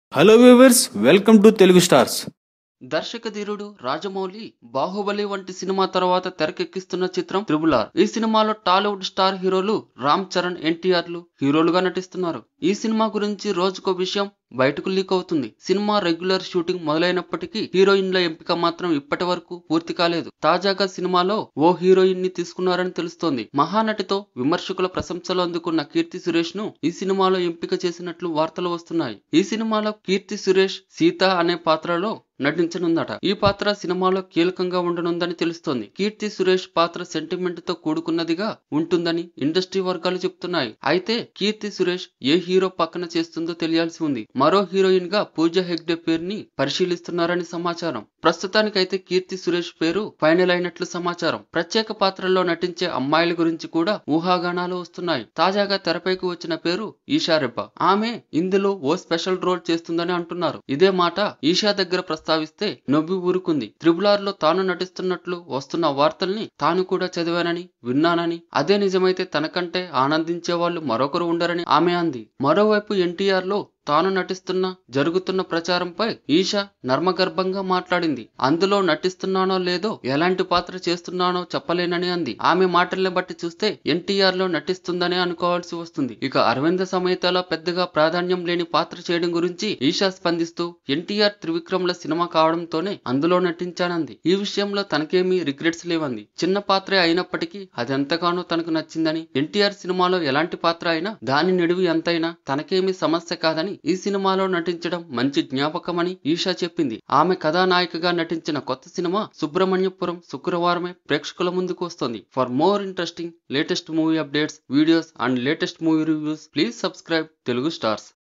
hello viewers welcome to Telugu stars దర్శక ధీరుడు రాజమౌళి బాహుబలి వంటి సినిమా తర్వాత తెరకెక్కిస్తున్న చిత్రం త్రిబుల్ ఆర్ ఈ సినిమాలో టాలీవుడ్ స్టార్ హీరోలు రామ్ చరణ్ ఎన్టీఆర్లు హీరోలుగా నటిస్తున్నారు ఈ సినిమా గురించి రోజుకో విషయం బయటకు లీక్ అవుతుంది సినిమా రెగ్యులర్ షూటింగ్ మొదలైనప్పటికీ హీరోయిన్ల ఎంపిక మాత్రం ఇప్పటి వరకు పూర్తి కాలేదు తాజాగా సినిమాలో ఓ హీరోయిన్ ని తీసుకున్నారని తెలుస్తోంది మహానటితో విమర్శకుల ప్రశంసలు అందుకున్న కీర్తి సురేష్ ను ఈ సినిమాలో ఎంపిక చేసినట్లు వార్తలు వస్తున్నాయి ఈ సినిమాలో కీర్తి సురేష్ సీత అనే పాత్రలో నటించనుందట ఈ పాత్ర సినిమాలో కీలకంగా ఉండనుందని తెలుస్తోంది కీర్తి సురేష్ పాత్ర సెంటిమెంట్ తో కూడుకున్నదిగా ఉంటుందని ఇండస్ట్రీ వర్గాలు చెప్తున్నాయి అయితే కీర్తి సురేష్ ఏ హీరో పక్కన చేస్తుందో తెలియాల్సి ఉంది మరో హీరోయిన్ గా పూజ హెగ్డే పేరుని పరిశీలిస్తున్నారని సమాచారం ప్రస్తుతానికైతే కీర్తి సురేష్ పేరు ఫైనల్ అయినట్లు సమాచారం ప్రత్యేక పాత్రల్లో నటించే అమ్మాయిల గురించి కూడా ఊహాగానాలు వస్తున్నాయి తాజాగా తెరపైకి వచ్చిన పేరు ఈషా రెబ్బా ఆమె ఇందులో ఓ స్పెషల్ రోల్ చేస్తుందని అంటున్నారు ఇదే మాట ఈషా దగ్గర ప్రస్తావిస్తే నవ్వి ఊరుకుంది త్రిబులార్ లో తాను నటిస్తున్నట్లు వస్తున్న వార్తల్ని తాను కూడా చదివానని విన్నానని అదే నిజమైతే తనకంటే ఆనందించే వాళ్ళు మరొకరు ఉండరని ఆమె అంది మరోవైపు ఎన్టీఆర్ లో తాను నటిస్తున్న జరుగుతున్న ప్రచారంపై ఈషా నర్మగర్భంగా మాట్లాడింది అందులో నటిస్తున్నానో లేదో ఎలాంటి పాత్ర చేస్తున్నానో చెప్పలేనని అంది ఆమె మాటల్ని బట్టి చూస్తే ఎన్టీఆర్ లో నటిస్తుందనే అనుకోవాల్సి వస్తుంది ఇక అరవింద సమేతలో పెద్దగా ప్రాధాన్యం లేని పాత్ర చేయడం గురించి ఈషా స్పందిస్తూ ఎన్టీఆర్ త్రివిక్రమ్ల సినిమా కావడంతోనే అందులో నటించానంది ఈ విషయంలో తనకేమీ రిగ్రెట్స్ లేవంది చిన్న పాత్రే అయినప్పటికీ అది ఎంతగానో తనకు నచ్చిందని ఎన్టీఆర్ సినిమాలో ఎలాంటి పాత్ర అయినా దాని నిడివి ఎంతైనా తనకేమీ సమస్య కాదని ఈ సినిమాలో నటించడం మంచి జ్ఞాపకమని ఈషా చెప్పింది ఆమె కథానాయికగా నటించిన కొత్త సినిమా సుబ్రహ్మణ్యపురం శుక్రవారమే ప్రేక్షకుల ముందుకు వస్తోంది for more interesting latest movie updates videos and latest movie reviews please subscribe Telugu stars